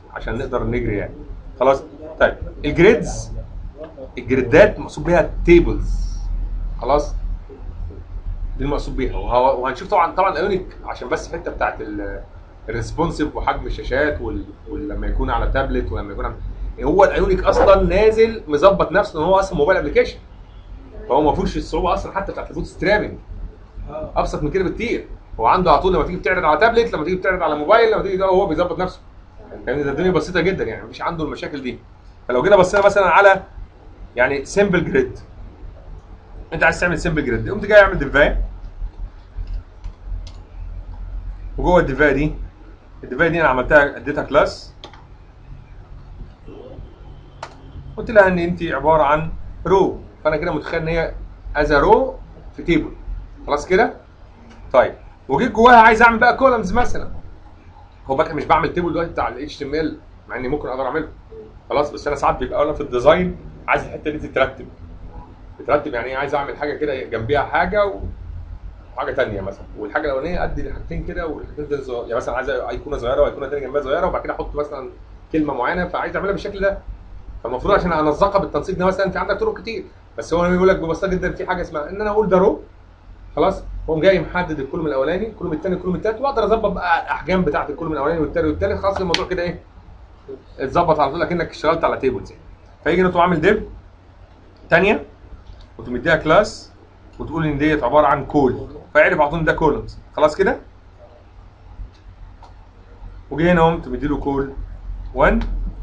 عشان نقدر نجري يعني خلاص طيب الجريدز الجريدات مقصود بيها تيبلز خلاص دي المقصود بيها وهو- وهنشوف طبعا طبعا الايونيك عشان بس الحته بتاعت الريسبونسيف وحجم الشاشات وال- ولما يكون على تابلت ولما يكون على هو الايونيك اصلا نازل مظبط نفسه ان هو اصلا موبايل ابلكيشن فهو ما فيهوش الصعوبه اصلا حتى بتاعت البوت سترابنج ابسط من كده بكتير هو عنده على طول لما تيجي بتعرض على تابلت لما تيجي بتعرض على موبايل لما تيجي ده هو بيظبط نفسه يعني ده الدنيا بسيطه جدا يعني مفيش عنده المشاكل دي فلو جينا بصينا مثلا على يعني سمبل جريد انت عايز تعمل سمبل جريد قمت جاي اعمل ديفاي وجوه الديفاي دي الديفاي دي انا عملتها اديتها كلاس قلت لها ان انت عباره عن رو فانا كده متخيل ان هي از رو في تيبل خلاص كده طيب وجيت جواها عايز اعمل بقى كولمز مثلا هو بقى مش بعمل تيبل دلوقتي بتاع الاتش تي ام ال مع اني ممكن اقدر اعمله خلاص بس انا ساعات بيبقى انا في الديزاين عايز الحته دي تترتب تترتب يعني ايه عايز اعمل حاجه كده جنبيها حاجه و... وحاجه ثانيه مثلا والحاجه الاولانيه ادي الحاجتين كده والحاجتين دول صغير- يعني مثلا عايز ايقونه صغيره وايقونه ثانيه جنبها صغيره وبعد كده احط مثلا كلمه معينه فعايز اعملها بالشكل ده فالمفروض عشان انسقها بالتنسيق ده مثلا في عندك طرق كتير بس هو بيقول لك ببساطه جدا في حاجه اسمها ان انا اقول ده رو خلاص واقوم جاي محدد الكولوم الاولاني الكولوم الثاني الكولوم الثالث واقدر اظبط بقى الاحجام بتاعه الكولوم الاولاني والثاني والثالث خلاص الموضوع كده ايه اتظبط على طول اكنك اشتغلت على تيبلز يعني فيجي انت عامل ديف ثانيه وتقوم مديها كلاس وتقول ان ديت عباره عن كول فيعرف على طول إن ده كولومز خلاص كده وجي هنا قمت مديله كول 1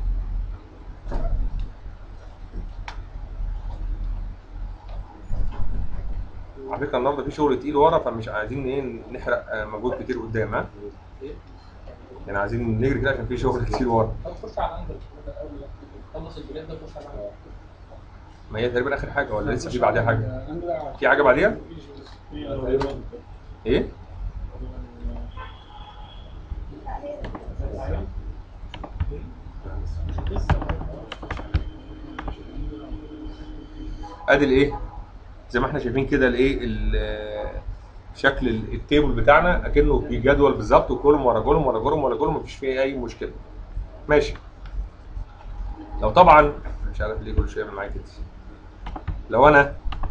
على فكره النهارده في شغل تقيل ورا فمش عايزين ايه نحرق آه، مجهود كتير قدام ها يعني عايزين نجري كده عشان في شغل كتير ورا هتخش على عندك خلص البلاد ده تخش على عندك ما هي تقريبا اخر حاجه ولا لسه في بعدها حاجه في حاجه بعديها ايه ادي الايه زي ما احنا شايفين كده الايه ال- شكل ال- التيبل بتاعنا اكنه في جدول بالظبط وكولوم ورا كولوم ورا كولوم ورا كولوم مفيش فيه اي مشكله ماشي لو طبعا مش عارف ليه كل شويه معايا كده لو انا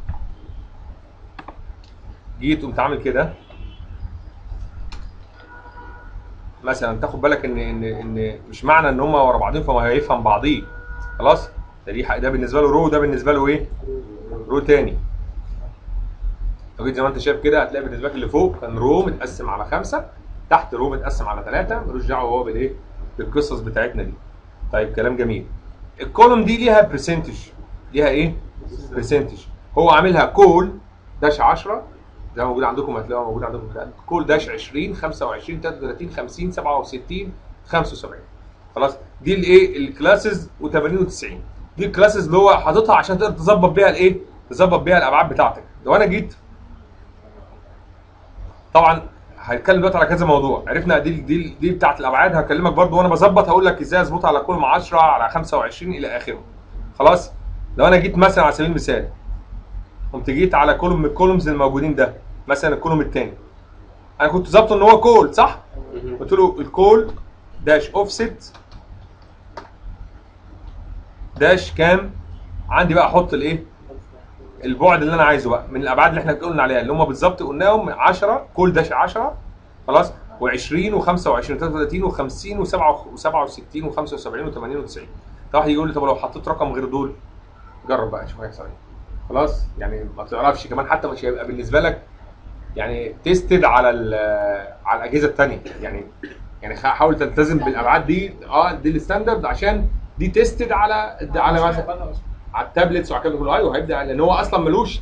جيت قمت عامل كده مثلا تاخد بالك ان ان ان مش معنى ان هم ورا بعضهم فهو هيفهم بعضيه خلاص ده دي حق- ده بالنسبه له رو وده بالنسبه له ايه رو تاني لو جيت زي ما انت شايف كده هتلاقي بالنسبه لك اللي فوق كان رو متقسم على خمسه تحت رو متقسم على ثلاثه ملوش دعوه هو بالايه بالقصص بتاعتنا دي طيب كلام جميل الكولوم دي ليها برسنتج ليها ايه برسنتج هو عاملها كول داش 10 زي ما موجود عندكم هتلاقوها موجود عندكم كده كول داش 20 25 33 50 67 75 خلاص دي الايه الكلاسز و80 و90 دي الكلاسز اللي هو حاططها عشان تقدر تظبط بيها الايه تظبط بيها الابعاد بتاعتك لو انا جيت طبعا هنتكلم دلوقتي على كذا موضوع عرفنا دي دي دي بتاعت الابعاد هكلمك برضو وانا بظبط هقول لك ازاي اظبطها على كل 10 على 25 الى اخره خلاص لو انا جيت مثلا على سبيل المثال قمت جيت على كولوم من الكولومز الموجودين ده مثلا الكولوم الثاني انا كنت ظابطه ان هو كول صح قلت له الكول داش اوفست داش كام عندي بقى احط الايه البعد اللي انا عايزه بقى من الابعاد اللي احنا قلنا عليها اللي هم بالظبط قلناهم 10 كل داش 10 خلاص و20 و25 و33 و50 و67 و75 و80 و90 واحد يقول لي طب لو حطيت رقم غير دول جرب بقى شوف هيحصل ايه خلاص يعني ما تعرفش كمان حتى مش هيبقى بالنسبه لك يعني تيستد على ال- على الاجهزه الثانيه يعني يعني خ- حاول تلتزم بالابعاد دي اه دي الستاندرد عشان دي تيستد على على مثلا على التابلتس وعلى الكلام ده كله ايوه هيبدا لان هو اصلا ملوش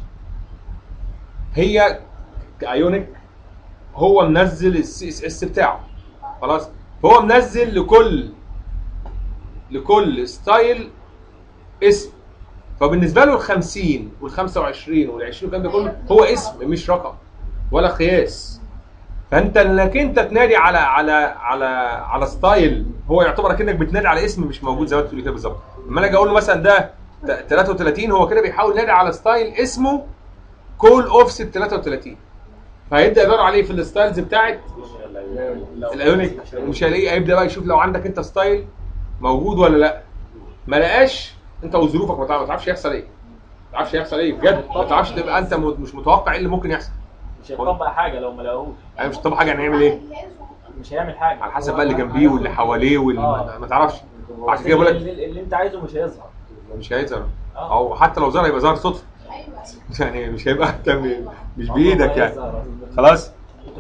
هي كايونيك هو منزل السي اس اس بتاعه خلاص فهو منزل لكل لكل ستايل اسم فبالنسبه له ال 50 وال 25 وال 20 والكلام ده كله هو اسم مش رقم ولا قياس فانت انك انت تنادي على على على على ستايل هو يعتبر كانك بتنادي على اسم مش موجود زي ما انت بتقول كده بالظبط لما انا اجي اقول له مثلا ده ت- 33 هو كده بيحاول ينادي على ستايل اسمه كول اوفست 33 فهيبدا يدور عليه في الستايلز بتاعت الايونيك مش هيلاقيه هيبدا بقى يشوف لو عندك انت ستايل موجود ولا لا ما لقاش انت وظروفك ما تعرف- ما تعرفش يحصل ايه ما تعرفش يحصل ايه بجد ما تعرفش تبقى انت م- مش متوقع ايه اللي ممكن يحصل مش هيطبق حاجه لو ما لقاهوش يعني مش طب حاجه هنعمل ايه مش هيعمل حاجه على حسب بقى اللي جنبيه واللي حواليه واللي ما ما تعرفش عشان كده بقول لك اللي, اللي انت عايزه مش هيظهر مش هيظهر آه. او حتى لو ظهر هيبقى ظهر صدفه يعني مش هيبقى انت م- مش بايدك يعني خلاص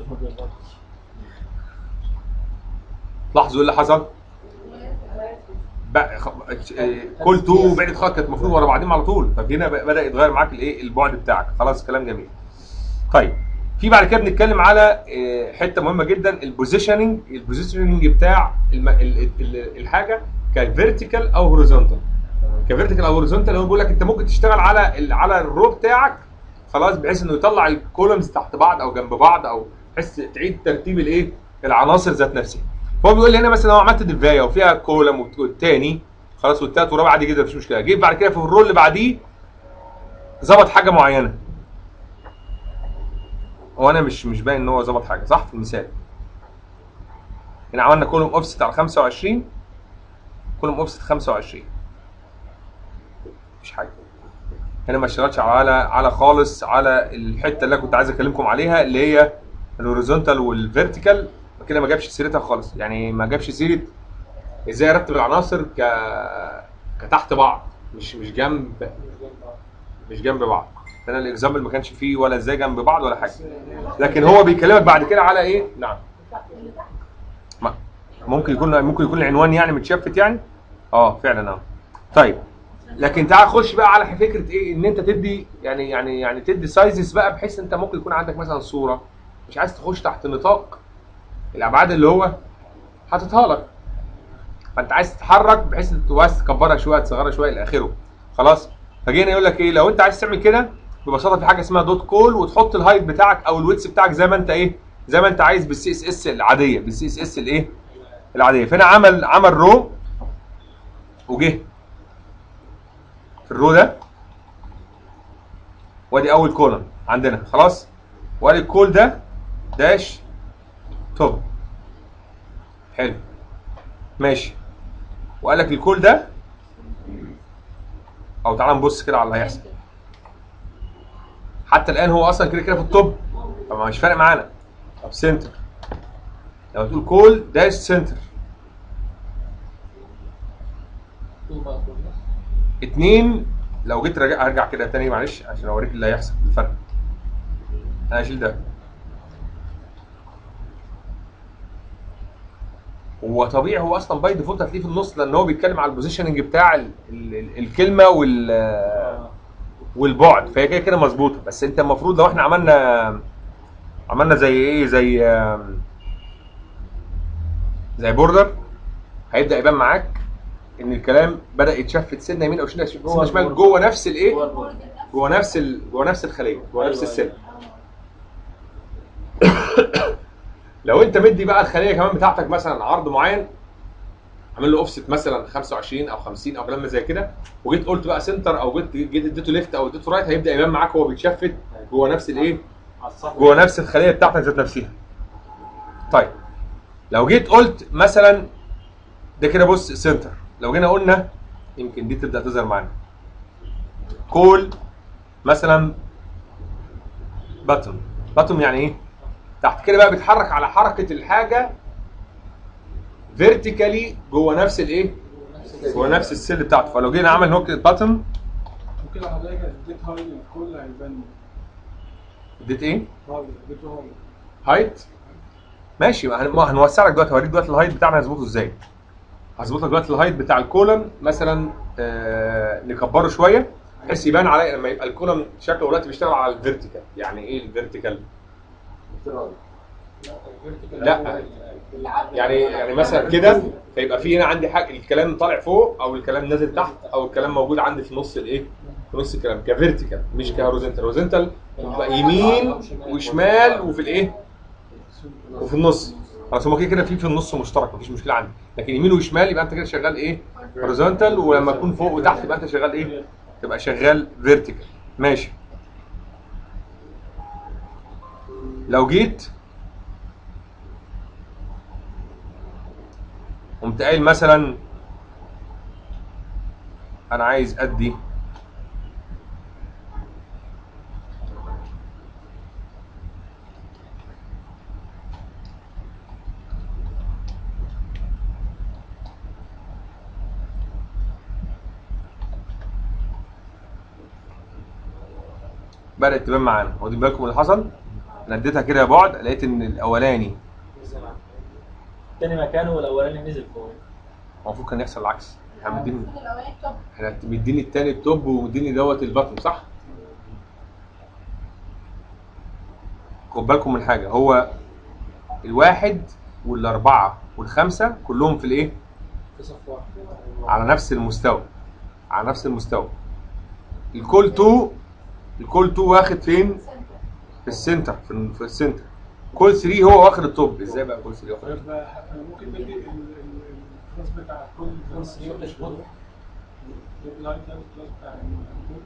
لاحظوا ايه اللي حصل بقى خ... آه، كل تو بعد خط كانت المفروض ورا بعضهم على طول طب هنا بقى- بدا يتغير معاك الايه البعد بتاعك خلاص كلام جميل طيب في بعد كده بنتكلم على آه، حته مهمه جدا البوزيشننج البوزيشننج بتاع الم... ال... ال... الحاجه كفيرتيكال او هوريزونتال كفيرتيكال او هوريزونتال هو بيقول لك انت ممكن تشتغل على ال... على الرو بتاعك خلاص بحيث انه يطلع الكولومز تحت بعض او جنب بعض او بحيث تعيد ترتيب الايه العناصر ذات نفسها فهو بيقول لي هنا مثلا لو عملت دفايه وفيها كولوم والتاني خلاص والتالت والرابع عادي جدا مفيش مشكله جيت بعد كده في الرول اللي بعديه ظبط حاجه معينه هو انا مش مش باين ان هو ظبط حاجه صح في المثال هنا عملنا كولوم اوفست على 25 كولوم اوفست 25 مفيش حاجه هنا ما اشتغلتش على على خالص على الحته اللي انا كنت عايز اكلمكم عليها اللي هي الهوريزونتال والفيرتيكال كده ما جابش سيرتها خالص يعني ما جابش سيره ازاي ارتب العناصر ك كتحت بعض مش مش جنب مش جنب بعض انا الاكزامبل ما كانش فيه ولا ازاي جنب بعض ولا حاجه لكن هو بيكلمك بعد كده على ايه نعم ما- ممكن يكون ممكن يكون العنوان يعني متشفت يعني اه فعلا اه طيب لكن تعال خش بقى على فكره ايه ان انت تدي يعني يعني يعني تدي سايزز بقى بحيث انت ممكن يكون عندك مثلا صوره مش عايز تخش تحت نطاق الابعاد اللي هو حاططها لك فانت عايز تتحرك بحيث ان تبقى عايز تكبرها شويه تصغرها شويه الى اخره خلاص فجينا يقول لك ايه لو انت عايز تعمل كده ببساطه في حاجه اسمها دوت كول وتحط الهايت بتاعك او الويتس بتاعك زي ما انت ايه زي ما انت عايز بالسي اس اس العاديه بالسي اس اس الايه العاديه فهنا عمل عمل رو وجه في الرو ده وادي اول كولم عندنا خلاص وادي الكول ده داش توب حلو ماشي وقال لك الكول ده او تعال نبص كده على اللي هيحصل حتى الان هو اصلا كده كده في التوب فما مش فارق معانا طب سنتر لو تقول كول داش سنتر طول بقى كل ده. اتنين لو جيت راجع هرجع كده تاني معلش عشان اوريك اللي هيحصل الفرق انا هشيل ده هو طبيعي هو اصلا باي ديفولت هتلاقيه في النص لان هو بيتكلم على البوزيشننج بتاع ال ال ال الكلمه وال والبعد فهي كده كده مظبوطه بس انت المفروض لو احنا عملنا عملنا زي ايه زي آم، زي بوردر هيبدا يبان معاك ان الكلام بدا يتشفت سنه يمين او سنه سنة شمال جوه نفس الايه جوه البورد. جوه نفس ال... جوه نفس الخليه جوه نفس أيوة، السن لو انت مدي بقى الخليه كمان بتاعتك مثلا عرض معين عامل له اوفست مثلا 25 او 50 او كلام زي كده وجيت قلت بقى سنتر او جيت جيت اديته ليفت او اديته رايت هيبدا يبان معاك هو بيتشفت جوه نفس الايه على الصف جوه نفس الخليه بتاعتك ذات نفسها طيب لو جيت قلت مثلا ده كده بص سنتر لو جينا قلنا يمكن دي تبدا تظهر معانا كول مثلا باتون باتون يعني ايه تحت كده بقى بيتحرك على حركه الحاجه فيرتيكالي جوه نفس الايه جوه نفس السيل بتاعته فلو جينا عمل هوك باتون وكده حضرتك اديت هاي للكل هيبان اديت ايه هاي اديته هاي هايت ماشي ما هن- ما هنوسع لك دلوقتي هوريك دلوقتي الهايت بتاعنا هظبطه ازاي هظبط لك دلوقتي الهايت بتاع الكولم مثلا آه نكبره شويه بحيث يبان علي لما يبقى الكولم شكله دلوقتي بيشتغل على الفيرتيكال يعني ايه الفيرتيكال لا يعني يعني مثلا كده فيبقى في هنا عندي حاجه الكلام طالع فوق او الكلام نازل تحت او الكلام موجود عندي في نص الايه في نص الكلام كفيرتيكال مش كهوريزونتال هوريزونتال يبقى يمين وشمال وفي الايه وفي النص خلاص هو كده كده في في النص مشترك مفيش مشكله عندي لكن يمين وشمال يبقى انت كده شغال ايه هوريزونتال ولما تكون فوق وتحت يبقى انت شغال ايه تبقى شغال فيرتيكال ماشي لو جيت قمت قايل مثلا انا عايز ادي بدات تبان معانا واخدين بالكم اللي حصل انا اديتها كده بعد لقيت ان الاولاني تاني مكانه والاولاني نزل فوق المفروض كان يحصل العكس احنا مديني المفروض الاولاني توب احنا مديني التاني التوب ومديني دوت البطن صح؟ خد بالكم من حاجه هو الواحد والاربعه والخمسه كلهم في الايه؟ في صف واحد على نفس المستوى على نفس المستوى الكول 2 الكول 2 واخد فين؟ في السنتر في, في السنتر كول 3 هو واخد التوب ازاي بقى كول 3 واخد التوب؟ طيب ممكن ندي ال- ال- الكلاس بتاع كل كلاس كل سري واخد الكود. اللايت ده الكلاس بتاع الكود.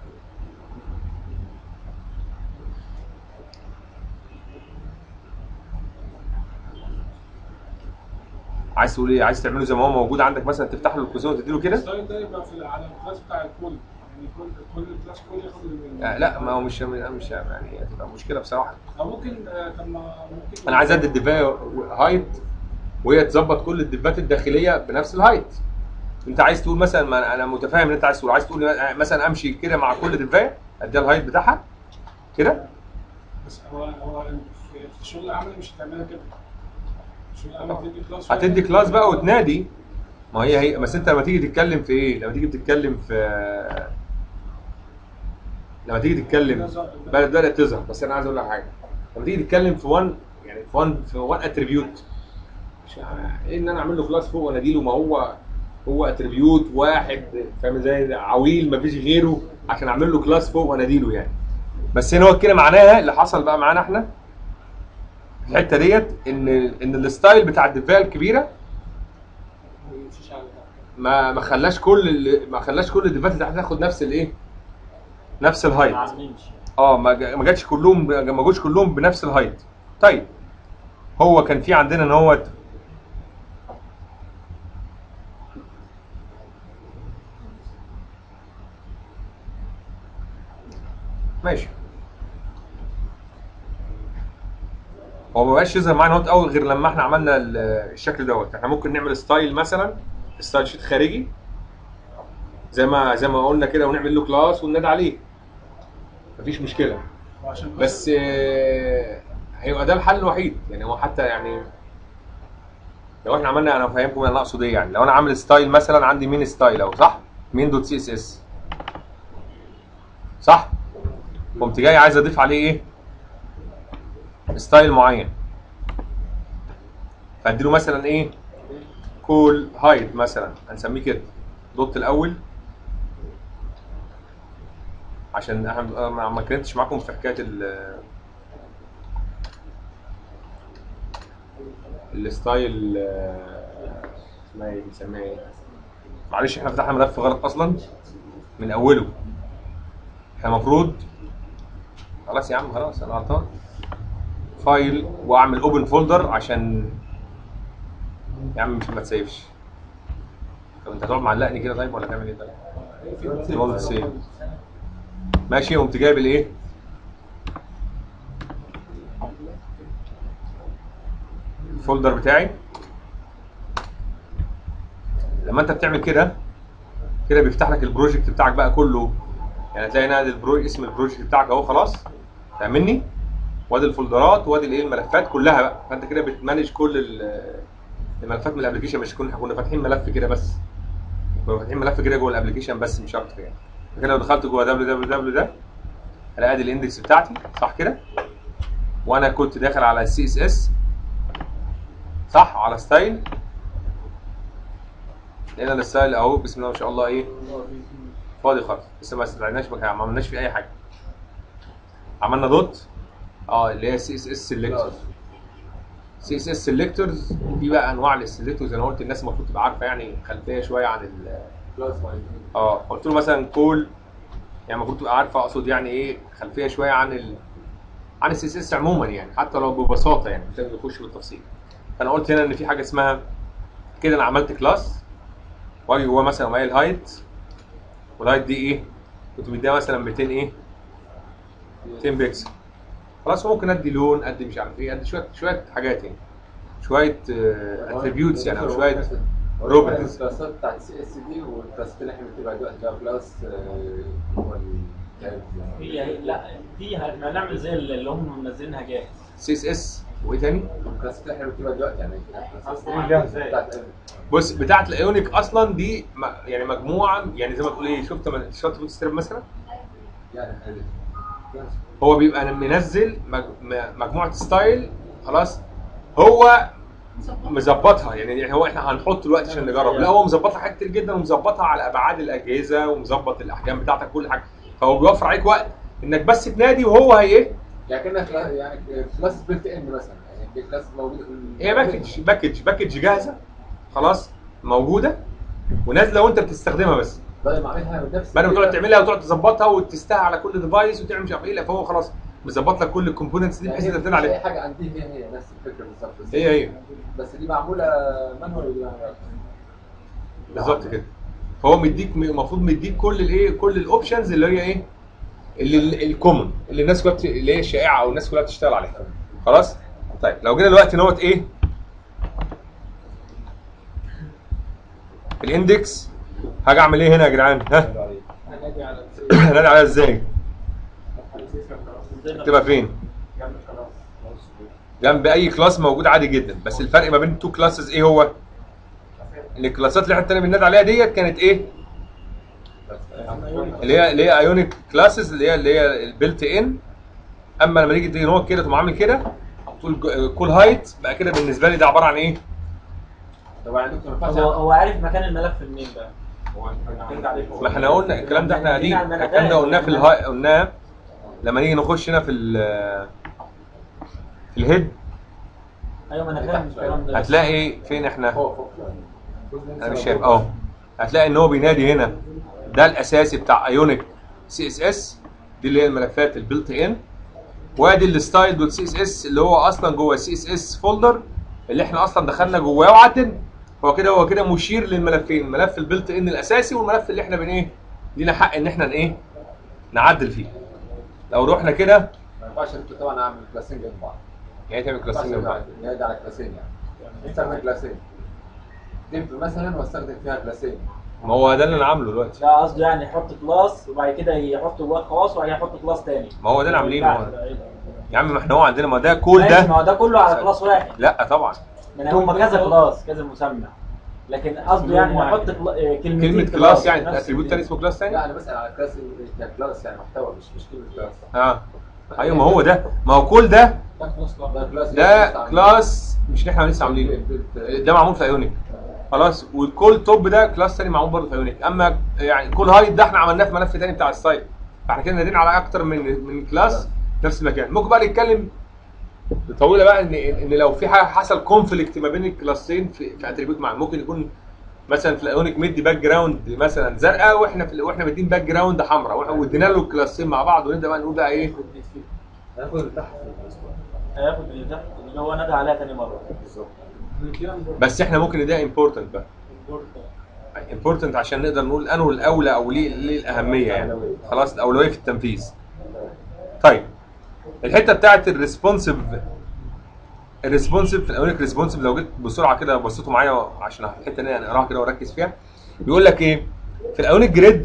عايز تقول ايه؟ عايز تعمله زي ما هو موجود عندك مثلا تفتح له الكوزون وتديله كده؟ الستايل ده يبقى في على الكلاس بتاع الكل يعني كل كل كلاس كل ياخد ال- آه لا ما هو مش مش يعني هتبقى مشكله بصراحه او ممكن آه، طب ما ممكن انا عايز ادي الدفايه هايت وهي تظبط كل الدفات الداخليه بنفس الهايت انت عايز تقول مثلا ما انا متفاهم ان انت عايز تقول عايز تقول مثلا امشي كده مع كل دفايه اديها الهايت بتاعها كده بس هو هو في في الشغل العملي مش هتعملها كده الشغل العملي هتدي كلاس هتدي كلاس بقى وتنادي ما هي هي بس انت لما تيجي تتكلم في ايه؟ لما تيجي تتكلم في لما تيجي تتكلم بدات بدات تظهر بس انا عايز اقول لك حاجه لما تيجي تتكلم في وان يعني في وان في وان اتريبيوت مش ايه ان انا اعمل له كلاس فوق واناديله ما هو هو اتريبيوت واحد فاهم ازاي عويل ما فيش غيره عشان اعمل له كلاس فوق واناديله يعني بس هنا هو كده معناها اللي حصل بقى معانا احنا في الحته ديت ان ان الستايل بتاع الدفاع الكبيره ما يمشيش على ده. ما ما خلاش كل ال- ما خلاش كل الدفات اللي تحت تاخد نفس الايه نفس الهايت ما عاملينش اه ما جا- ما جاتش كلهم ب- ما جوش كلهم بنفس الهايت طيب هو كان في عندنا ان هو ماشي هو ما بقاش يظهر معانا نوت قوي غير لما احنا عملنا ال- الشكل دوت احنا ممكن نعمل ستايل مثلا ستايل شيت خارجي زي ما زي ما قلنا كده ونعمل له كلاس وننادي عليه مفيش مشكله وعشان بس آه، هيبقى ده الحل الوحيد يعني هو حتى يعني لو احنا عملنا انا فاهمكم انا اقصد ايه يعني لو انا عامل ستايل مثلا عندي مين ستايل اهو صح؟ مين دوت سي اس اس صح؟ قمت جاي عايز اضيف عليه ايه؟ ستايل معين فاديله مثلا ايه؟ كول هايد مثلا هنسميه كده دوت الاول عشان احنا ما ما اتكلمتش معاكم في حكايه ال الستايل آه، اسمها ايه بنسميها ايه؟ معلش احنا فتحنا ملف غلط اصلا من اوله احنا المفروض خلاص يا عم خلاص انا غلطان فايل واعمل اوبن فولدر عشان يا عم مش ما تسيفش طب انت هتقعد معلقني كده طيب ولا تعمل ايه طيب؟ دونت سيف ماشي قمت جايب الايه؟ الفولدر بتاعي لما انت بتعمل كده كده بيفتح لك البروجكت بتاعك بقى كله يعني هتلاقي هنا البرو... اسم البروجكت بتاعك اهو خلاص فاهمني؟ وادي الفولدرات وادي الايه الملفات كلها بقى فانت كده بتمانج كل ال- الملفات من الابلكيشن مش كنا كنا فاتحين ملف كده بس كنا فاتحين ملف كده جوه الابلكيشن بس مش اكتر يعني لكن لو دخلت جوه www ده هلاقي ادي الاندكس بتاعتي صح كده وانا كنت داخل على السي اس اس صح على ستايل لقينا الستايل اهو بسم الله ما شاء الله ايه فاضي خالص لسه ما استدعيناش بقى ما عملناش فيه اي حاجه عملنا دوت اه اللي هي سي اس اس سيلكتور سي اس اس سيلكتورز في بقى انواع للسيلكتورز انا قلت الناس المفروض تبقى عارفه يعني خلفيه شويه عن ال اه قلت له مثلا كول يعني المفروض تبقى عارفه اقصد يعني ايه خلفيه شويه عن ال عن السي اس اس عموما يعني حتى لو ببساطه يعني مش لازم نخش بالتفصيل فانا قلت هنا ان في حاجه اسمها كده انا عملت كلاس واجي جواه مثلا قايل هايت والهايت دي ايه كنت مديها مثلا 200 ايه 200 بيكسل خلاص ممكن ادي لون ادي مش عارف ايه ادي شويه شويه حاجات يعني شويه اتريبيوتس يعني او شويه روبرتس الكلاسات بتاعت السي اس دي والكلاسات اللي احنا بنكتبها دلوقتي جافا كلاس آه، هو ال- هي هي لا دي احنا هنعمل زي اللي هم منزلينها جاهز سي اس اس وايه تاني الكلاسات اللي احنا بنكتبها دلوقتي يعني أصلاً جاهزة. بتاعت بص بتاعت الايونيك اصلا دي م- يعني مجموعه يعني زي ما تقول ايه شفت من- شفت بوت ستريب مثلا يعني هو بيبقى منزل مج- م- مجموعه ستايل خلاص هو مظبطها يعني هو احنا هنحط دلوقتي عشان نجرب لا هو مظبطها حاجات كتير جدا ومظبطها على ابعاد الاجهزه ومظبط الاحجام بتاعتك كل حاجه فهو بيوفر عليك وقت انك بس تنادي وهو هي ايه يعني كنا كلا- يعني كلاس بلت ان مثلا يعني دي كلاس موجوده في ال- هي باكج باكج باكج جاهزه خلاص موجوده ونازله وانت بتستخدمها بس بدل ما اعملها من نفسي بدل ما تقعد تعملها وتقعد تظبطها وتستها على كل ديفايس وتعمل مش عارف ايه لا فهو خلاص مظبط لك كل الكومبوننتس دي بحيث يعني انت تنادي اي عليها حاجه عندي هي هي نفس الفكره بالظبط بس هي هي بس دي معموله مانوال بالظبط كده فهو مديك المفروض مديك كل الايه كل الاوبشنز اللي هي ايه اللي الكومن اللي الناس كلها بت... اللي هي الشائعه او الناس كلها بتشتغل عليها خلاص طيب لو جينا دلوقتي نوت ايه الاندكس هاجي اعمل ايه هنا يا جدعان ها هنادي على هنادي عليها ازاي تبقى فين جنب اي كلاس موجود عادي جدا بس الفرق ما بين التو كلاسز ايه هو ان الكلاسات اللي احنا التانية بننادي عليها ديت كانت ايه اللي هي اللي هي ايونيك كلاسز اللي هي اللي هي البيلت ان اما لما نيجي تيجي نوت كده تقوم عامل كده تقول كول هايت بقى كده بالنسبه لي ده عباره عن ايه طب يعني دكتور ما ينفعش هو هو عارف مكان الملف منين بقى ما احنا قلنا الكلام ده احنا قاعدين الكلام ده قلناه في الهاي قلناه لما نيجي نخش هنا في ال في الهيد ايوه ما انا فاهم الكلام ده هتلاقي فين احنا فوق فوق انا مش شايف اهو هتلاقي ان هو بينادي هنا ده الاساسي بتاع ايونيك سي اس اس دي اللي هي الملفات البيلت ان وادي الستايل دوت سي اس اس اللي هو اصلا جوه السي اس اس فولدر اللي احنا اصلا دخلنا جواه وعدل هو كده هو كده مشير للملفين ملف البيلت ان الاساسي والملف اللي احنا بن ايه لينا حق ان احنا ايه نعدل فيه لو رحنا كده ما ينفعش انت طبعا اعمل كلاسين جنب بعض يعني تعمل ما ينفعش كلاسين بعض نادي على كلاسين يعني استخدم كلاسين ديف مثلا واستخدم فيها كلاسين ما هو ده اللي انا عامله دلوقتي لا قصده يعني يحط كلاس وبعد كده يحط جواه خاص وبعد كده يحط كلاس تاني ما هو ده اللي عاملينه لا، هو. لا، إيه ده؟ يا عم ما احنا هو عندنا ما ده كل ماشي، ده ما هو ده كله على كلاس واحد لا طبعا من هم كذا كلاس كذا مسمى لكن قصده يعني يحط كلا- آه، كلمتين كلمه كلاس يعني نفس اتريبيوت تاني اسمه كلاس تاني لا انا بسال على كلاس كلاس يعني محتوى مش مش كلمه كلاس اه ايوه ما هو ده ما هو كل ده ده خلاص ده كلاس ده كلاس مش اللي احنا لسه عاملينه ده معمول في ايونيك خلاص والكل توب ده كلاس تاني معمول برضه في ايونيك اما يعني كل هايت ده احنا عملناه في ملف تاني بتاع السايت فاحنا كده نادين على اكتر من من كلاس في نفس المكان ممكن بقى نتكلم طويله بقى ان ان لو في حاجه حصل كونفليكت ما بين الكلاسين في في اتريبيوت معين ممكن يكون مثلا في الايونيك مدي باك جراوند مثلا زرقاء واحنا في واحنا مدين باك جراوند حمراء واحنا ودينا له الكلاسين مع بعض ونبدا بقى نقول بقى ايه هاخد اللي تحت هياخد اللي تحت اللي هو نادى عليها تاني مره بالظبط بس احنا ممكن نديها امبورتنت بقى امبورتنت عشان نقدر نقول انه الاولى او ليه ليه الاهميه يعني خلاص الاولويه في التنفيذ طيب الحته بتاعت الريسبونسيف الريسبونسيف في الاولاني ريسبونسيف لو جيت بسرعه كده بصيتوا معايا عشان الحته دي نقراها كده وركز فيها بيقول لك ايه في الاولاني جريد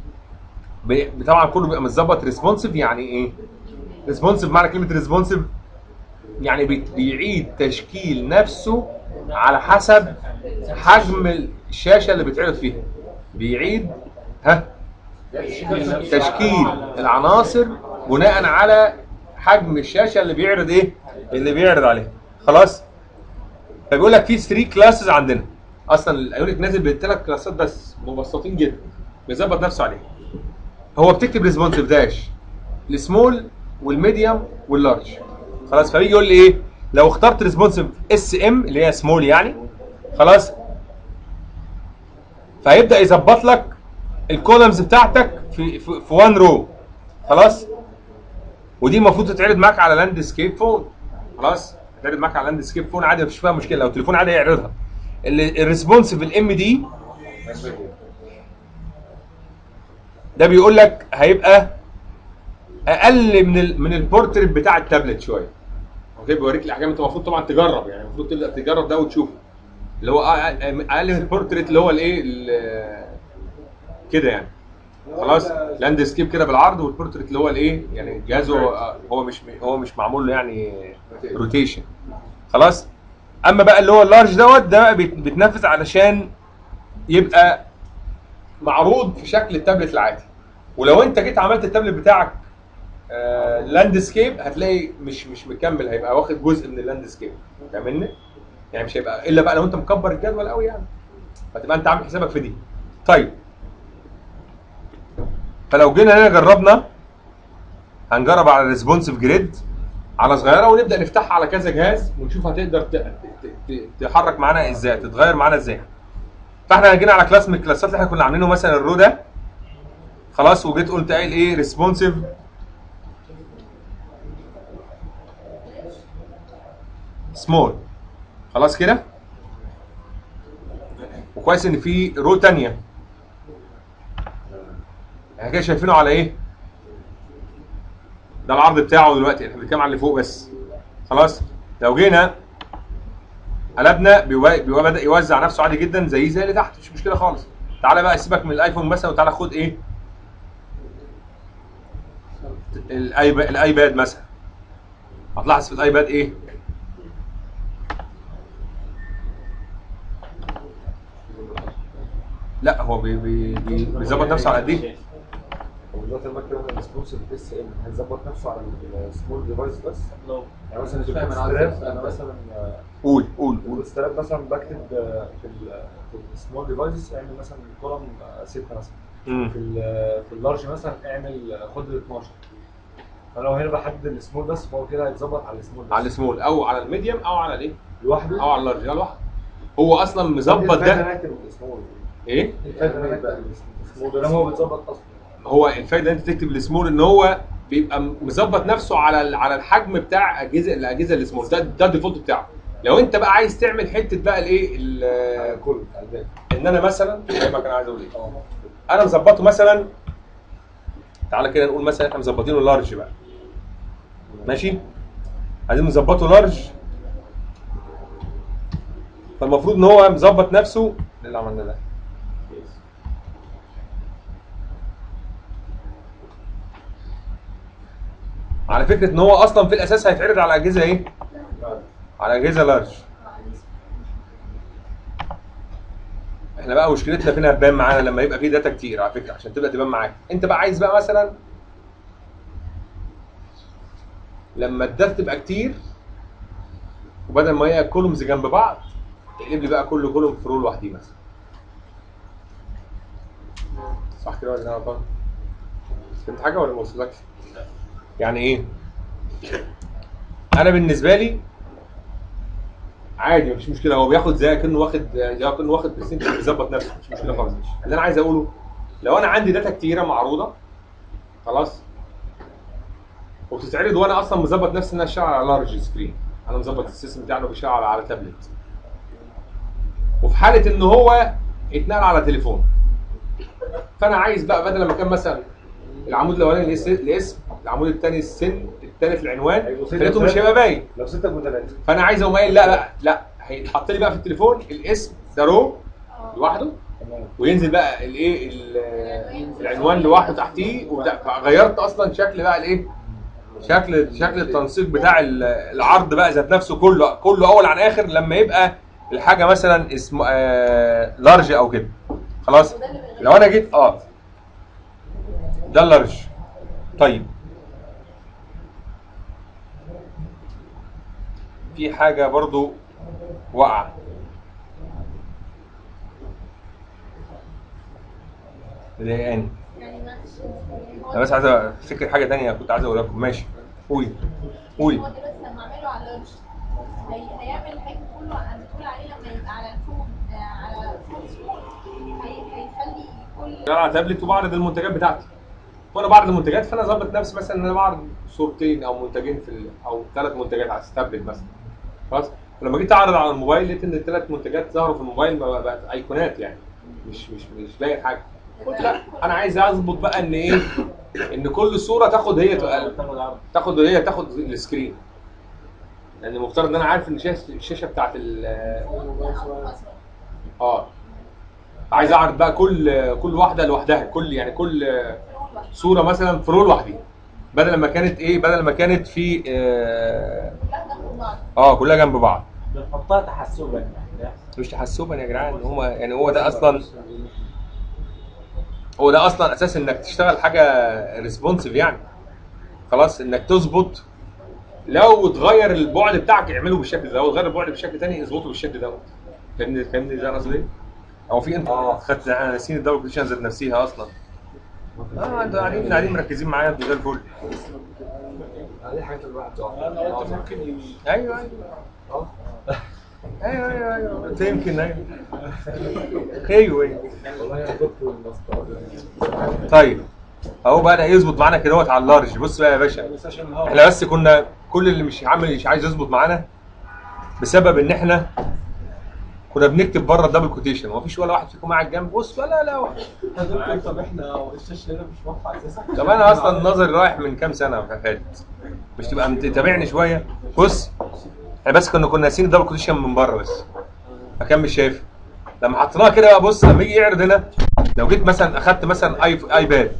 ب- طبعا كله بيبقى متظبط ريسبونسيف يعني ايه ريسبونسيف معنى كلمه ريسبونسيف يعني بي- بيعيد تشكيل نفسه على حسب حجم الشاشه اللي بيتعرض فيها بيعيد ها تشكيل العناصر بناء على حجم الشاشه اللي بيعرض ايه اللي بيعرض عليها خلاص فبيقول لك في 3 كلاسز عندنا اصلا الايونيك نازل بالثلاث كلاسات بس مبسطين جدا بيظبط نفسه عليها هو بتكتب ريسبونسيف داش السمول والميديوم واللارج خلاص فبيجي يقول لي ايه لو اخترت ريسبونسيف اس ام اللي هي سمول يعني خلاص فهيبدا يظبط لك الكولمز بتاعتك في في, في وان رو خلاص ودي المفروض تتعرض معاك على لاند سكيب فون خلاص تتعرض معاك على لاند سكيب فون عادي مفيش فيها مشكله لو تليفون عادي يعرضها الريسبونسيف الام دي ده بيقول لك هيبقى اقل من ال من البورتريت بتاع التابلت شويه اوكي بيوريك الاحجام انت المفروض طبعا تجرب يعني المفروض تبدا تجرب ده وتشوفه اللي هو أقل- اقل من البورتريت اللي هو الايه ال- كده يعني خلاص لاند سكيب كده بالعرض والبورتريت اللي هو الايه يعني جهازه آه، هو مش هو مش معمول له يعني روتيشن خلاص اما بقى اللي هو اللارج دوت ده بقى بيت- بيتنفذ علشان يبقى معروض في شكل التابلت العادي ولو انت جيت عملت التابلت بتاعك آه لاند سكيب هتلاقي مش مش مكمل هيبقى واخد جزء من اللاند سكيب فاهمني؟ يعني مش هيبقى الا بقى لو انت مكبر الجدول قوي يعني فتبقى انت عامل حسابك في دي طيب فلو جينا هنا جربنا هنجرب على الريسبونسيف جريد على صغيره ونبدا نفتحها على كذا جهاز ونشوف هتقدر ت- ت- ت- تحرك معانا ازاي تتغير معانا ازاي فاحنا جينا على كلاس من الكلاسات اللي احنا كنا عاملينه مثلا الرو ده خلاص وجيت قلت قايل ايه ريسبونسيف سمول خلاص كده وكويس ان في رو تانية احنا كده شايفينه على ايه ده العرض بتاعه دلوقتي احنا بنتكلم على اللي فوق بس خلاص لو جينا قلبنا بيوا- بيوا- بدا يوزع نفسه عادي جدا زي زي اللي تحت مش مشكله خالص تعالى بقى سيبك من الايفون مثلا وتعالى خد ايه الايباد الايباد مثلا هتلاحظ في الايباد ايه لا هو بي بي بي بيظبط نفسه على قد ايه ودلوقتي المكتب انا الريسبونسيف اس ام هيظبط نفسه على السمول ديفايس بس يعني مثلا مش فاهم انا عايز الستراب أسأل انا بس. مثلا آه، قول قول قول الستراب مثلا بكتب آه، في ال- في السمول ديفايسز اعمل مثلا كولوم 6 مثلا مم. في ال- في اللارج مثلا اعمل آه، خد ال 12 فلو هنا بحدد السمول بس فهو كده هيتظبط على السمول بس على السمول او على الميديوم او على الايه لوحده او على اللارج لا لوحده هو اصلا مظبط الفايدة ده إن أنا أكتب السمول ايه الفايدة إن أنا أكتب السمول ده هو بيتظبط اصلا هو الفايده انت تكتب السمول ان هو بيبقى مظبط نفسه على ال- على الحجم بتاع اجهزه الاجهزه السمول ده ده الديفولت بتاعه لو انت بقى عايز تعمل حته بقى الايه ال- كله على الباقي ان انا مثلا زي ما كان عايز اقول ايه انا مظبطه مثلا تعالى كده نقول مثلا احنا مظبطينه لارج بقى ماشي عايزين نظبطه لارج فالمفروض ان هو مظبط نفسه إيه اللي عملنا ده على فكره ان هو اصلا في الاساس هيتعرض على اجهزه ايه؟ على اجهزه لارج احنا بقى مشكلتنا فين هتبان معانا لما يبقى في داتا كتير على فكره عشان تبدا تبان معاك انت بقى عايز بقى مثلا لما الداتا تبقى كتير وبدل ما هي كولومز جنب بعض تقلب لي بقى كل كولوم في رو لوحديه مثلا صح كده ولا انا غلطان؟ فهمت حاجه ولا ما وصلتكش؟ يعني ايه؟ انا بالنسبه لي عادي مفيش مشكله هو بياخد زي كانه واخد زي كانه واخد برسنتج بيظبط نفسه مش مشكله خالص اللي انا عايز اقوله لو انا عندي داتا كتيره معروضه خلاص وبتتعرض وانا اصلا مظبط نفسي ان انا اشتغل على لارج سكرين انا مظبط السيستم بتاعنا بيشتغل على تابلت وفي حاله ان هو اتنقل على تليفون فانا عايز بقى بدل ما كان مثلا العمود الاولاني الاس الاسم العمود الثاني السن الثالث العنوان هيبقوا ستة لقيته مش وثلاثة. هيبقى باين لو 6 وثلاثة فانا عايز اقوم قايل لا لا لا هيتحط لي بقى في التليفون الاسم ده رو لوحده تمام وينزل بقى الايه ال- العنوان لوحده تحتيه وبتاع فغيرت اصلا شكل بقى الايه شكل شكل التنسيق بتاع ال- العرض بقى ذات نفسه كله كله اول عن اخر لما يبقى الحاجه مثلا اسمه آه لارج او كده خلاص لو انا جيت اه ده اللارج طيب في حاجه برضو واقعه مضايقاني يعني معلش انا بس عايز افتكر حاجه تانية كنت عايز اقولها لكم ماشي قولي قولي هو دلوقتي لما اعمله على اللارج هي... هيعمل الحجم كله عن بتقول عليه لما يبقى على الفون آه، على فون سمول هي... هيخلي كل انا على تابلت وبعرض المنتجات بتاعتي وانا بعرض المنتجات فانا ظابط نفسي مثلا ان انا بعرض صورتين او منتجين في ال... او ثلاث منتجات على التابلت مثلا خلاص ولما جيت اعرض على الموبايل لقيت ان الثلاث منتجات ظهروا في الموبايل بقى- بقت ايقونات يعني مش مش مش باين حاجه قلت لا انا عايز اظبط بقى ان ايه ان كل صوره تاخد هي تبقى تاخد عرض تاخد هي تاخد السكرين لان المفترض ان انا عارف ان الشاشه الشاشه بتاعت ال اه عايز اعرض بقى كل كل واحده لوحدها كل يعني كل صوره مثلا في رول لوحدي بدل ما كانت ايه بدل ما كانت في اه, آه كلها جنب بعض بنحطها تحسبا يعني مش تحسبا يا جدعان هو يعني هو ده اصلا هو ده اصلا اساس انك تشتغل حاجه ريسبونسيف يعني خلاص انك تظبط لو اتغير البعد بتاعك اعمله بالشكل ده لو اتغير البعد بشكل تاني اظبطه بالشكل دوت فاهمني فاهمني ده انا قصدي ايه؟ هو في انت خدت انا ناسيين الدبل كوتيشن ذات نفسها اصلا اه انتوا قاعدين قاعدين مركزين معايا انتوا زي الفل دي الحاجات اللي الواحد انا قلت ممكن ي- ايوه ايوه ايوه ايوه ايوه قلت يمكن ايوه ايوه ايوه والله انا كنت المسطره طيب اهو بقى يظبط معانا كده وقت على اللارج بص بقى يا باشا بس عشان الهواء احنا بس كنا كل اللي مش عامل مش عايز يظبط معانا بسبب ان احنا كنا بنكتب بره الدبل كوتيشن ومفيش ولا واحد فيكم قاعد جنب بص ولا لا واحد حضرتك طب احنا الشاشه هنا مش واضحه اساسا طب انا اصلا نظري رايح من كام سنه فاتت مش تبقى متابعني شويه بص احنا بس كنا كنا ناسيين الدبل كوتيشن من بره بس فكان مش شايف لما حطيناها كده بقى بص لما يجي يعرض هنا لو جيت مثلا اخدت مثلا اي ايباد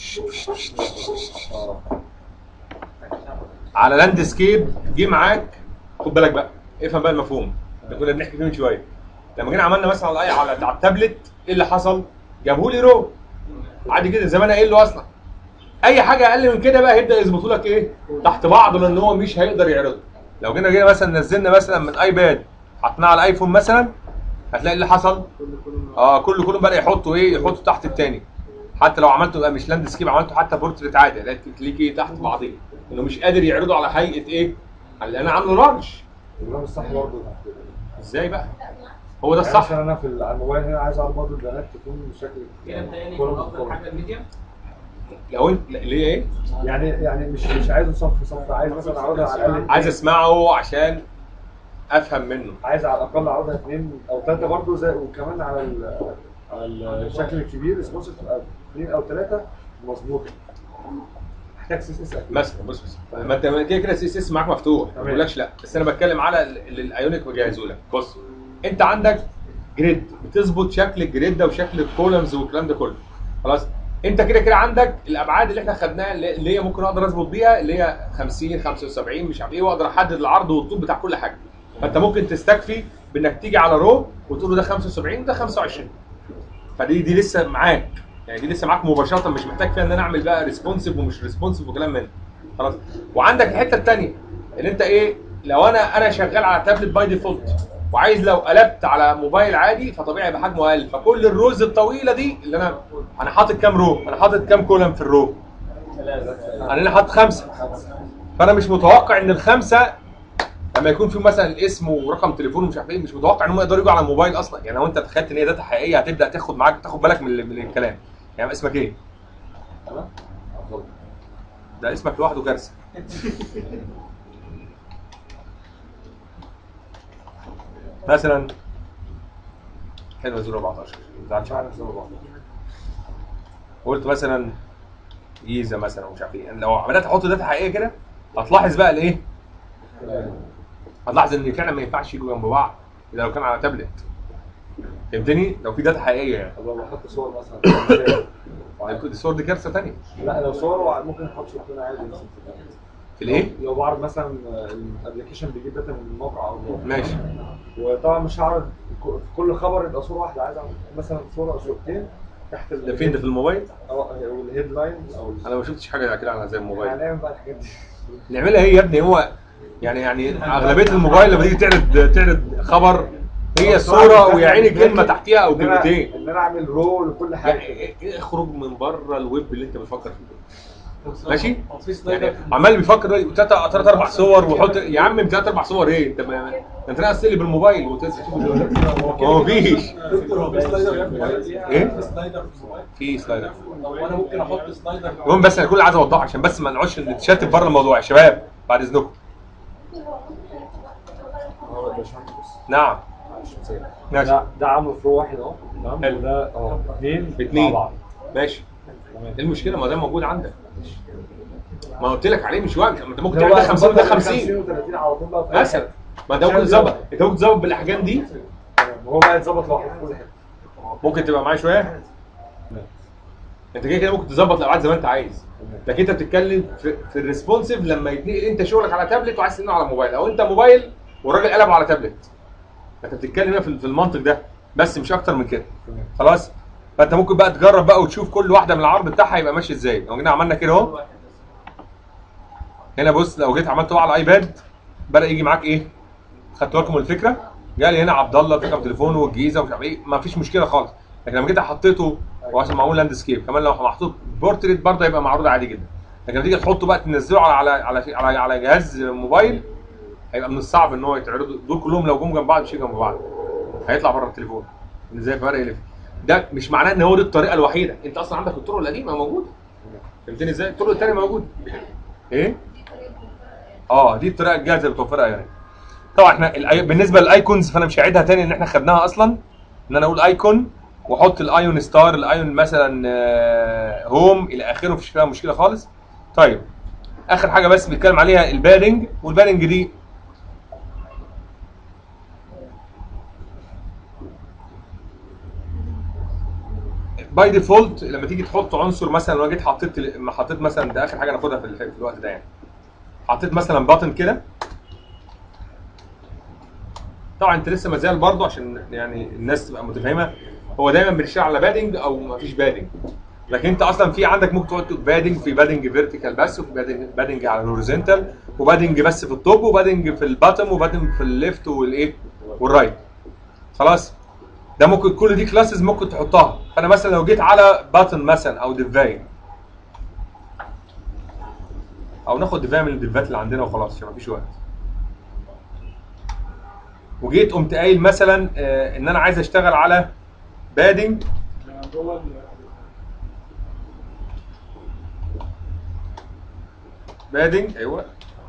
على لاند سكيب جه معاك خد بالك بقى افهم بقى المفهوم ده كنا بنحكي فيه من شويه لما جينا عملنا مثلا على على على التابلت ايه اللي حصل؟ جابوا لي رو عادي كده زي ما انا قايل له اصلا اي حاجه اقل من كده بقى هيبدا يظبطوا لك ايه تحت بعض لان هو مش هيقدر يعرضه لو جينا جينا مثلا نزلنا مثلا من ايباد حطيناه على الايفون مثلا هتلاقي اللي حصل اه كله كله بدا يحطوا ايه يحطوا تحت التاني حتى لو عملته بقى مش لاند سكيب عملته حتى بورتريت عادي هتلاقي تلاقيه تحت بعضيه انه مش قادر يعرضه على هيئه ايه على اللي انا عامله لارج البرنامج الصح برضه ازاي بقى هو ده يعني الصح مثلا انا في ال- على الموبايل هنا عايز اعرض برضه البيانات تكون بشكل كده متهيألي كله يكون افضل متطور. حاجه الميديا لو انت ليه ايه يعني يعني مش مش عايزه صف صف عايز مثلا اعرضها على الاقل عايز اسمعه عشان افهم منه عايز على الاقل اعرضها اثنين او ثلاثه برضه زي وكمان على ال على الشكل الكبير سبونسر تبقى اثنين او ثلاثه مظبوطه محتاج سي اس اس اكيد مثلا بص بص ما انت كده كده سي اس اس معاك مفتوح ما تمام. بقولكش لا بس انا بتكلم على اللي الايونيك بجهزه لك بص انت عندك جريد بتظبط شكل الجريد ده وشكل الكولمز والكلام ده كله خلاص انت كده كده عندك الابعاد اللي احنا خدناها اللي اللي هي ممكن اقدر اظبط بيها اللي هي 50 75 مش عارف ايه واقدر احدد العرض والطول بتاع كل حاجه فانت ممكن تستكفي بانك تيجي على رو وتقول له ده 75 وده 25 فدي دي لسه معاك يعني دي لسه معاك مباشره مش محتاج فيها ان انا اعمل بقى ريسبونسيف ومش ريسبونسيف وكلام من ده. خلاص وعندك الحته الثانيه ان انت ايه لو انا انا شغال على تابلت باي ديفولت وعايز لو قلبت على موبايل عادي فطبيعي يبقى حجمه اقل فكل الروز الطويله دي اللي انا انا حاطط كام رو انا حاطط كام كولم في الرو انا هنا حاطط خمسه فانا مش متوقع ان الخمسه لما يكون في مثلا الاسم ورقم تليفون ومش عارف ايه مش متوقع ان هم يقدروا يجوا على الموبايل اصلا يعني لو انت تخيلت ان هي داتا حقيقيه هتبدا تاخد معاك تاخد بالك من, ال- من الكلام يعني اسمك ايه؟ ده اسمك لوحده كارثه مثلا حلوه 014 ما تزعلش عنها. قلت مثلا جيزه مثلا ومش عارف ايه يعني لو بدات احط داتا حقيقيه كده هتلاحظ بقى الايه؟ هتلاحظ ان فعلا ما ينفعش يجوا جنب بعض اذا لو كان على تابلت فهمتني؟ لو في داتا حقيقيه يعني طب لو بحط صور مثلا دي الصور دي كارثه ثانيه لا لو صور ممكن احط صورتين عادي مثلا في الايه؟ لو بعرض مثلا الابلكيشن بيجيب داتا من الموقع او ماشي وطبعا مش هعرض ك- في كل خبر يبقى صوره واحده عايز اعمل مثلا صوره او صورتين تحت ده فين ده في الموبايل؟ او الهيد لاين او ال- انا ما شفتش حاجه كده على زي الموبايل هنعمل بقى الحاجات دي نعملها ايه يا ابني هو يعني يعني اغلبيه الموبايل لما تيجي تعرض تعرض خبر هي الصوره ويا عيني كلمه تحتيها او ان انا كلمتين ان انا اعمل رو لكل حاجه يعني إيه- اخرج من بره الويب اللي انت بتفكر فيه ماشي؟ هو في سلايدر يعني عمال بيفكر دلوقتي ثلاث ثلاث اربع صور وحط يا عم ثلاث اربع صور ايه انت ما- انت ناقص تقلب الموبايل وتشوف هو مفيش دكتور هو في سلايدر في الموبايل إيه؟ في سلايدر في الموبايل في سلايدر طب وانا ممكن احط سلايدر المهم بس انا كل اللي عايز اوضحه عشان بس ما نقعدش نتشتت بره الموضوع يا شباب بعد اذنكم نعم الشمسيه ماشي ده ده عامل فرو واحد اهو تمام حلو. وده اه اثنين اتنين. مع بعض ماشي تمام ايه المشكله ما ده موجود عندك ما قلت لك عليه مش وقت ما انت ممكن ده تعمل ده بقى 50 ده تظبط 50 و30 على طول بقى في أي مثلا حتة. ما انت ممكن تظبط انت ممكن تظبط بالاحجام دي تمام. وهو بقى يتظبط لوحده في كل حته ممكن تبقى معايا شويه انت كده كده ممكن تظبط الابعاد زي ما انت عايز لكن انت بتتكلم في, في الريسبونسيف لما يتنقل انت شغلك على تابلت وعايز تنقله على موبايل او انت موبايل والراجل قلبه على تابلت انت بتتكلم هنا في في المنطق ده بس مش اكتر من كده تمام. خلاص فانت ممكن بقى تجرب بقى وتشوف كل واحده من العرض بتاعها يبقى ماشي ازاي لو جينا عملنا كده اهو هنا بص لو جيت عملته على الايباد بدا يجي معاك ايه خدتوا بالكم من الفكره جالي هنا عبد الله رقم تليفونه والجيزه ومش عارف ايه ما فيش مشكله خالص لكن لما جيت حطيته هو عشان معمول لاند سكيب كمان لو محطوط بورتريت برضه هيبقى معروض عادي جدا لكن لما تيجي تحطه بقى تنزله على على على على, على جهاز موبايل هيبقى من الصعب ان هو يتعرضوا دول كلهم لو جم جنب بعض مش جنب بعض هيطلع بره التليفون ازاي فرق يلف ده مش معناه ان هو دي الطريقه الوحيده انت اصلا عندك الطرق القديمه موجوده فهمتني ازاي الطرق الثانيه موجوده ايه اه دي الطريقه الجاهزه اللي بتوفرها يعني طبعا احنا الأي... بالنسبه للايكونز فانا مش هعيدها تاني ان احنا خدناها اصلا ان انا اقول ايكون واحط الايون ستار الايون مثلا آه، هوم الى اخره مفيش فيها مشكله خالص طيب اخر حاجه بس بنتكلم عليها البادنج والبادنج دي باي ديفولت لما تيجي تحط عنصر مثلا لو جيت حطيت لما حطيت مثلا ده اخر حاجه ناخدها في الح- في الوقت ده يعني حطيت مثلا باتن كده طبعا انت لسه ما زال برضه عشان يعني الناس تبقى متفاهمه هو دايما بنشتغل على بادنج او ما فيش بادنج لكن انت اصلا في عندك ممكن تحط بادنج في بادنج فيرتيكال بس وفي بادنج بادنج على الهوريزونتال وبادنج بس في التوب وبادنج في الباتم وبادنج في الليفت والايه والرايت خلاص ده ممكن كل دي كلاسز ممكن تحطها فانا مثلا لو جيت على باتن مثلا او ديفاي او ناخد ديفاي من الديفات اللي عندنا وخلاص عشان مفيش وقت وجيت قمت قايل مثلا آه، ان انا عايز اشتغل على بادنج جوه ال- بادنج ايوه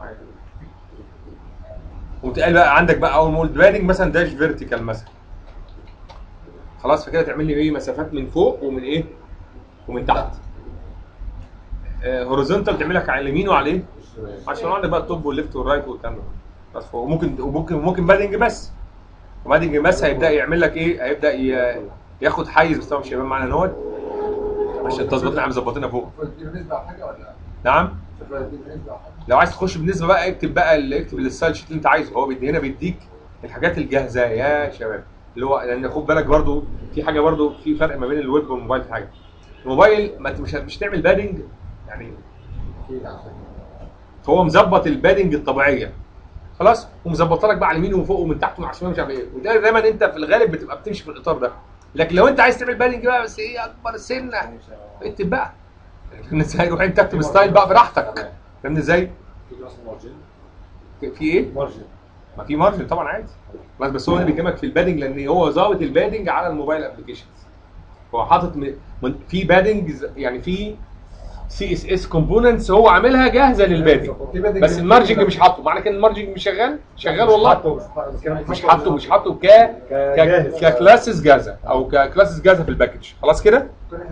قمت قايل بقى عندك بقى اول ما قلت بادنج مثلا داش فيرتيكال مثلا خلاص فكده تعمل لي ايه مسافات من فوق ومن ايه ومن تحت هوريزونتال تعمل لك على اليمين وعلى ايه عشان عندك بقى التوب والليفت والرايت والكلام ده بس هو ممكن وممكن ممكن بادنج بس وبادنج بس هيبدا يعمل لك ايه هيبدا ي- ياخد حيز بس طبعا مش هيبان معانا ان هو عشان تظبط احنا مظبطينها فوق دي بالنسبه لحاجه ولا نعم دي بالنسبه لحاجه لو عايز تخش بالنسبه بقى اكتب بقى ال- اكتب الستايل شيت اللي انت عايزه هو بيدي هنا بيديك الحاجات الجاهزه يا شباب اللي هو لان خد بالك برضو في حاجه برضو في فرق ما بين الويب والموبايل في حاجه الموبايل ما انت مش مش تعمل بادنج يعني اكيد عشان فهو مظبط البادنج الطبيعيه خلاص ومظبطها لك بقى على اليمين وفوق ومن تحت ومن على الشمال مش عارف ايه وده دايما انت في الغالب بتبقى بتمشي في الاطار ده لكن لو انت عايز تعمل بادنج بقى بس ايه اكبر سنه اكتب بقى فاهمني ازاي روح انت اكتب ستايل بقى براحتك فاهمني ازاي في كلاس مارجن في ايه مارجن ما في مارجن طبعا عادي بس بس هو اللي بيكلمك في البادنج لان هو ظابط البادنج على الموبايل ابلكيشنز هو حاطط م- من في بادنج ز- يعني في سي اس اس كومبوننتس هو عاملها جاهزه للبادنج بس المارجنج مش حاطه معنى كده المارجنج مش شغال شغال والله مش حاطه مش حاطه ك ك كجاهز. ككلاسز جاهزه او ككلاسز جاهزه في الباكج خلاص كده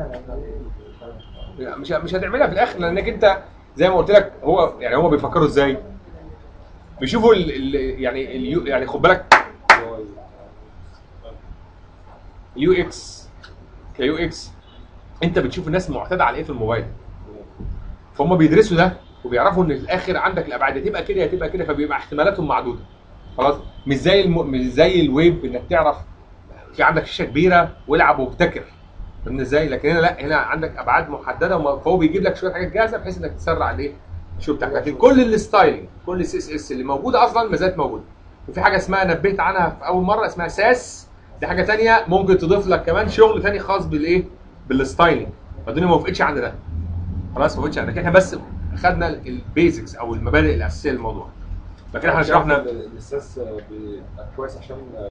مش مش هتعملها في الاخر لانك انت زي ما قلت لك هو يعني هو بيفكروا ازاي بيشوفوا ال ال يعني اليو يعني خد بالك اليو اكس كيو اكس انت بتشوف الناس معتاده على ايه في الموبايل فهم بيدرسوا ده وبيعرفوا ان في الاخر عندك الابعاد هتبقى كده هتبقى كده فبيبقى احتمالاتهم معدوده خلاص مش زي الم... مش زي الويب انك تعرف في عندك شاشه كبيره والعب وابتكر فاهمني ازاي لكن هنا لا هنا عندك ابعاد محدده وما- فهو بيجيب لك شويه حاجات جاهزه بحيث انك تسرع الايه الشو بتاعك لكن كل الستايلنج كل السي اس اس اللي موجوده اصلا ما زالت موجوده وفي حاجه اسمها نبهت عنها في اول مره اسمها ساس دي حاجه تانية ممكن تضيف لك كمان شغل تاني خاص بالايه بالستايلنج فالدنيا ما وافقتش عند ده خلاص ما وافقتش عند ده. احنا بس خدنا البيزكس او المبادئ الاساسيه للموضوع لكن احنا شرحنا الاستاذ كويس عشان